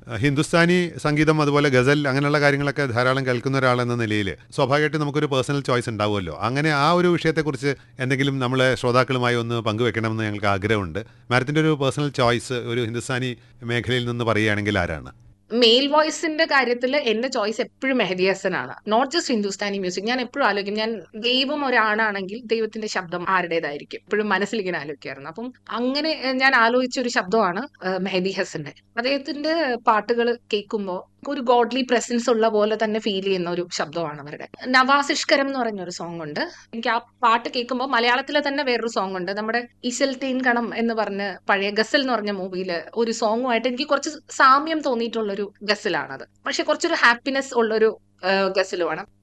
ഹിന്ദുസ്ഥാനി സംഗീതം അതുപോലെ ഗസൽ അങ്ങനെയുള്ള കാര്യങ്ങളൊക്കെ ധാരാളം കേൾക്കുന്ന ഒരാളെന്ന നിലയിൽ സ്വാഭാവികമായിട്ടും നമുക്കൊരു പേഴ്സണൽ ചോയ്സ് ഉണ്ടാവുമല്ലോ അങ്ങനെ ആ ഒരു വിഷയത്തെക്കുറിച്ച് എന്തെങ്കിലും നമ്മളെ ശ്രോതാക്കളുമായി ഒന്ന് പങ്കുവെക്കണമെന്ന് ഞങ്ങൾക്ക് ആഗ്രഹമുണ്ട് മാഡത്തിൻ്റെ ഒരു പേഴ്സണൽ ചോയ്സ് ഒരു ഹിന്ദുസ്ഥാനി മേഖലയിൽ നിന്ന് പറയുകയാണെങ്കിൽ ആരാണ് മെയിൽ വോയിസിന്റെ കാര്യത്തിൽ എന്റെ ചോയ്സ് എപ്പോഴും മെഹദി ഹസനാണ് നോട്ട് ജസ്റ്റ് ഹിന്ദുസ്ഥാനി മ്യൂസിക് ഞാൻ എപ്പോഴും ആലോചിക്കും ഞാൻ ദൈവം ഒരാണാണെങ്കിൽ ദൈവത്തിന്റെ ശബ്ദം ആരുടേതായിരിക്കും എപ്പോഴും മനസ്സിൽ ഇങ്ങനെ ആലോചിക്കായിരുന്നു അപ്പം അങ്ങനെ ഏഹ്, ഞാൻ ആലോചിച്ച ഒരു ശബ്ദമാണ് ഏഹ്, മെഹദി ഹസന്റെ അദ്ദേഹത്തിന്റെ പാട്ടുകൾ കേൾക്കുമ്പോൾ ഒരു ഗോഡ്ലി പ്രസൻസ് ഉള്ള പോലെ തന്നെ ഫീൽ ചെയ്യുന്ന ഒരു ശബ്ദമാണ് അവരുടെ നവാസിഷ്കരം എന്ന് പറഞ്ഞ ഒരു സോങ് ഉണ്ട് എനിക്ക് ആ പാട്ട് കേൾക്കുമ്പോൾ മലയാളത്തിലെ തന്നെ വേറൊരു സോങ് ഉണ്ട് നമ്മുടെ ഇശൽ തേൻ കണം എന്ന് പറഞ്ഞ് പഴയ ഗസൽ എന്ന് പറഞ്ഞ മൂവിയിൽ ഒരു സോങ്ങുമായിട്ട് എനിക്ക് കുറച്ച് സാമ്യം തോന്നിയിട്ടുള്ള ഒരു ഗസലാണത് പക്ഷെ കുറച്ചൊരു ഹാപ്പിനെസ് ഉള്ളൊരു ഗസലുമാണ്